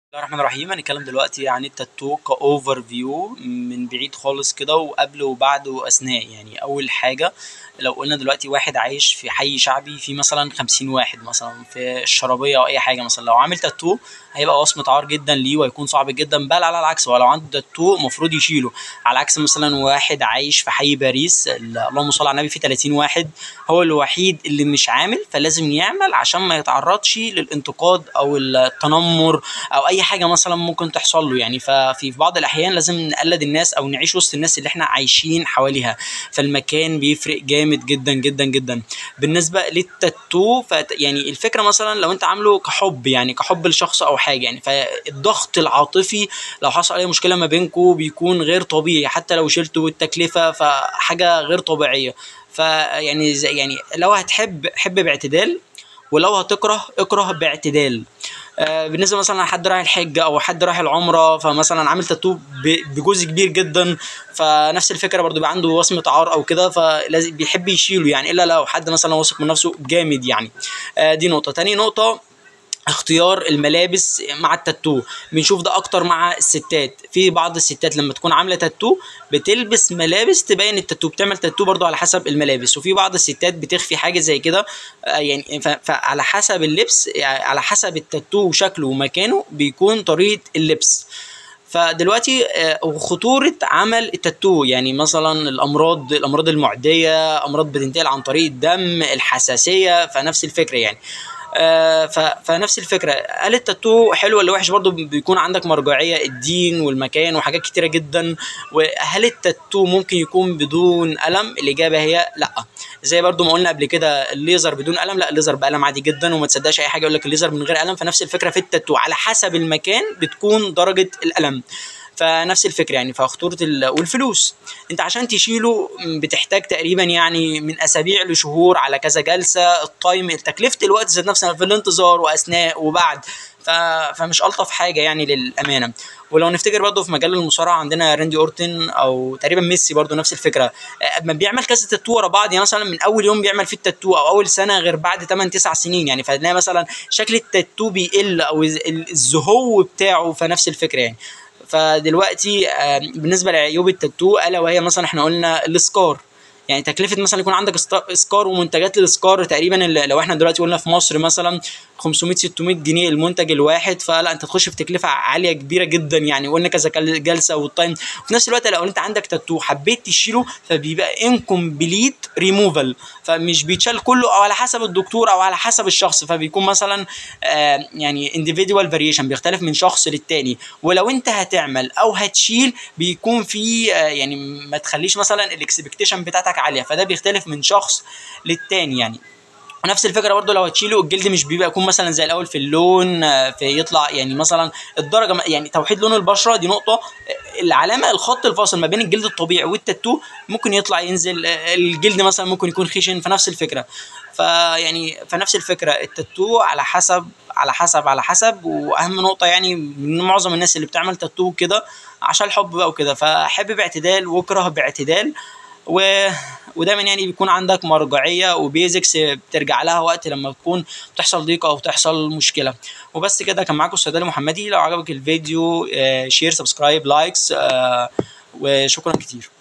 الله الرحمن الرحيم هنتكلم دلوقتي عن التاتو كاوفر فيو من بعيد خالص كده وقبل وبعد واثناء يعني اول حاجه لو قلنا دلوقتي واحد عايش في حي شعبي في مثلا خمسين واحد مثلا في الشرابيه او اي حاجه مثلا لو عامل تاتو هيبقى وصمه عار جدا ليه وهيكون صعب جدا بل على العكس هو لو عنده تاتو المفروض يشيله على عكس مثلا واحد عايش في حي باريس اللهم صل على النبي في 30 واحد هو الوحيد اللي مش عامل فلازم يعمل عشان ما يتعرضش للانتقاد او التنمر او اي حاجه مثلا ممكن تحصل له يعني ففي بعض الاحيان لازم نقلد الناس او نعيش وسط الناس اللي احنا عايشين حواليها فالمكان بيفرق جامد جدا جدا جدا بالنسبه للتاتو ف يعني الفكره مثلا لو انت عامله كحب يعني كحب لشخص او حاجه يعني فالضغط العاطفي لو حصل اي مشكله ما بينكم بيكون غير طبيعي حتى لو شلته التكلفه فحاجه غير طبيعيه فيعني زي يعني لو هتحب حب باعتدال ولو هتكره اكره باعتدال آه بالنسبه مثلا لحد رايح الحج او حد رايح العمره فمثلا عامل تاتو بجزء كبير جدا فنفس الفكره برضو بيبقى عنده وصمه عار او كده فلازم بيحب يشيله يعني الا لو حد مثلا واثق من نفسه جامد يعني آه دي نقطه تاني نقطه اختيار الملابس مع التاتو بنشوف ده اكتر مع الستات في بعض الستات لما تكون عامله تاتو بتلبس ملابس تبين التاتو بتعمل تاتو برضو على حسب الملابس وفي بعض الستات بتخفي حاجه زي كده يعني فعلى حسب اللبس يعني على حسب التاتو وشكله ومكانه بيكون طريقه اللبس فدلوقتي خطوره عمل التاتو يعني مثلا الامراض الامراض المعديه امراض بتنتقل عن طريق الدم الحساسيه فنفس الفكره يعني آه فنفس الفكره هل التاتو حلو ولا وحش برضو بيكون عندك مرجعيه الدين والمكان وحاجات كتيره جدا وهل التاتو ممكن يكون بدون الم الاجابه هي لا زي برضو ما قلنا قبل كده الليزر بدون الم لا الليزر بألم عادي جدا وما تصدقش اي حاجه يقول لك الليزر من غير الم فنفس الفكره في التاتو على حسب المكان بتكون درجه الالم فنفس الفكره يعني فخطوره والفلوس انت عشان تشيله بتحتاج تقريبا يعني من اسابيع لشهور على كذا جلسه التايم تكلفه الوقت ذات نفسها في الانتظار واثناء وبعد ف... فمش الطف حاجه يعني للامانه ولو نفتكر برضه في مجال المصارعه عندنا راندي اورتن او تقريبا ميسي برضه نفس الفكره اما بيعمل كذا تاتو ورا بعض يعني مثلا من اول يوم بيعمل فيه التاتو او اول سنه غير بعد 8 9 سنين يعني فنلاقي مثلا شكل التاتو بيقل او الزهو بتاعه فنفس الفكره يعني فدلوقتي بالنسبه لعيوب التاتو الا وهي مثلا احنا قلنا السكار يعني تكلفه مثلا يكون عندك سكار ومنتجات للسكار تقريبا لو احنا دلوقتي قلنا في مصر مثلا 500 600 جنيه المنتج الواحد فلا انت تخش في تكلفه عاليه كبيره جدا يعني قلنا كذا جلسه والتايم وفي نفس الوقت لو انت عندك تاتو حبيت تشيله فبيبقى انكمبليت ريموفال فمش بيتشال كله او على حسب الدكتور او على حسب الشخص فبيكون مثلا آه يعني انديفيدوال فاريشن بيختلف من شخص للتاني ولو انت هتعمل او هتشيل بيكون في آه يعني ما تخليش مثلا الاكسبكتيشن بتاعتك عاليه فده بيختلف من شخص للتاني يعني ونفس الفكره برضو لو هتشيله الجلد مش بيبقى يكون مثلا زي الاول في اللون في يطلع يعني مثلا الدرجه يعني توحيد لون البشره دي نقطه العلامه الخط الفاصل ما بين الجلد الطبيعي والتاتو ممكن يطلع ينزل الجلد مثلا ممكن يكون خشن فنفس الفكره فيعني فنفس الفكره التاتو على حسب على حسب على حسب واهم نقطه يعني من معظم الناس اللي بتعمل تاتو كده عشان الحب بقى وكده فحب باعتدال واكره باعتدال و... ودايما يعني بيكون عندك مرجعيه وبيزكس بترجع لها وقت لما تكون بتحصل ضيقه او تحصل مشكله وبس كده كان معاكم الصيدلي محمدي لو عجبك الفيديو شير سبسكرايب لايكس وشكرا كتير